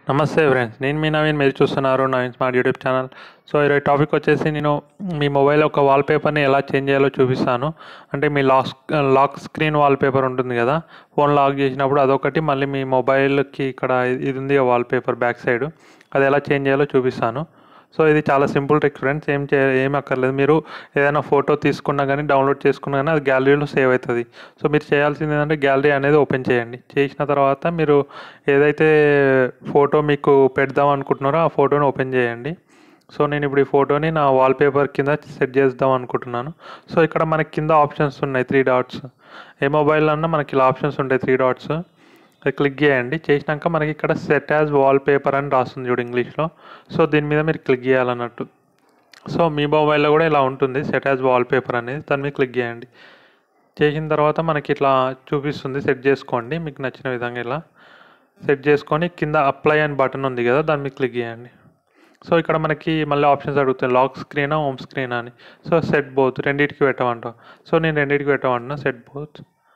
నమస్తే ఫ్రెండ్స్ నేను మీ నవీన్ మీరు చూస్తున్నారు Naveen smart YouTube channel so ఈరోజు టాపిక్ వచ్చేసి నేను మీ మొబైల్ ఒక వాల్పేపర్ని ఎలా చేంజ్ చేయాలో చూపిస్తాను అంటే మీ లాక్ లాక్ స్క్రీన్ వాల్పేపర్ ఉంటుంది కదా ఫోన్ లాక్ చేసినప్పుడు అదొకటి మళ్ళీ మీ మొబైల్కి ఇక్కడ ఇది ఉంది వాల్పేపర్ బ్యాక్ సైడ్ అది ఎలా చేంజ్ చేయాలో చూపిస్తాను సో ఇది చాలా సింపుల్ ట్రిక్ ఫ్రెండ్స్ ఏం చే ఏం అక్కర్లేదు మీరు ఏదైనా ఫోటో తీసుకున్నా కానీ డౌన్లోడ్ చేసుకున్నా కానీ అది గ్యాలరీలో సేవ్ అవుతుంది సో మీరు చేయాల్సింది ఏంటంటే గ్యాలరీ అనేది ఓపెన్ చేయండి చేసిన తర్వాత మీరు ఏదైతే ఫోటో మీకు పెడదాం అనుకుంటున్నారో ఆ ఫోటోని ఓపెన్ చేయండి సో నేను ఇప్పుడు ఈ ఫోటోని నా వాల్పేపర్ కింద సెట్ చేద్దాం అనుకుంటున్నాను సో ఇక్కడ మనకి కింద ఆప్షన్స్ ఉన్నాయి త్రీ డాట్స్ ఏ మొబైల్ అన్నా మనకి ఇలా ఆప్షన్స్ ఉంటాయి త్రీ డాట్స్ అది క్లిక్ చేయండి చేసినాక మనకి ఇక్కడ సెట్ యాజ్ వాల్ పేపర్ అని రాస్తుంది చూడు ఇంగ్లీష్లో సో దీని మీద మీరు క్లిక్ చేయాలన్నట్టు సో మీ మొబైల్లో కూడా ఇలా ఉంటుంది సెట్ యాజ్ వాల్ పేపర్ అనేది దాని మీద క్లిక్ చేయండి చేసిన తర్వాత మనకి ఇట్లా చూపిస్తుంది సెట్ చేసుకోండి మీకు నచ్చిన విధంగా ఇలా సెట్ చేసుకొని కింద అప్లై అని బటన్ ఉంది కదా దాని మీద క్లిక్ చేయండి సో ఇక్కడ మనకి మళ్ళీ ఆప్షన్స్ అడుగుతాయి లాక్ స్క్రీనా హోమ్ స్క్రీన్ అని సో సెట్ బోత్ రెండింటికి పెట్టమంటాం సో నేను రెండింటికి పెట్టమంటున్నా సెట్ బోత్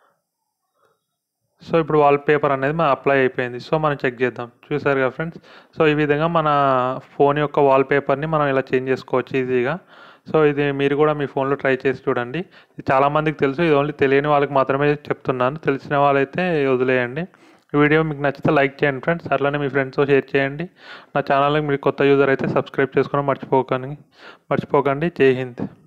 సో ఇప్పుడు వాల్ పేపర్ అనేది మన అప్లై అయిపోయింది సో మనం చెక్ చేద్దాం చూసారు కదా ఫ్రెండ్స్ సో ఈ విధంగా మన ఫోన్ యొక్క వాల్ పేపర్ని మనం ఇలా చేంజ్ చేసుకోవచ్చు ఈజీగా సో ఇది మీరు కూడా మీ ఫోన్లో ట్రై చేసి చూడండి ఇది చాలామందికి తెలుసు ఇది ఓన్లీ తెలియని వాళ్ళకి మాత్రమే చెప్తున్నాను తెలిసిన వాళ్ళైతే వదిలేయండి ఈ వీడియో మీకు నచ్చితే లైక్ చేయండి ఫ్రెండ్స్ అట్లనే మీ ఫ్రెండ్స్తో షేర్ చేయండి నా ఛానల్కి మీరు కొత్త యూజర్ అయితే సబ్స్క్రైబ్ చేసుకోవడం మర్చిపోకండి మర్చిపోకండి జై హింద్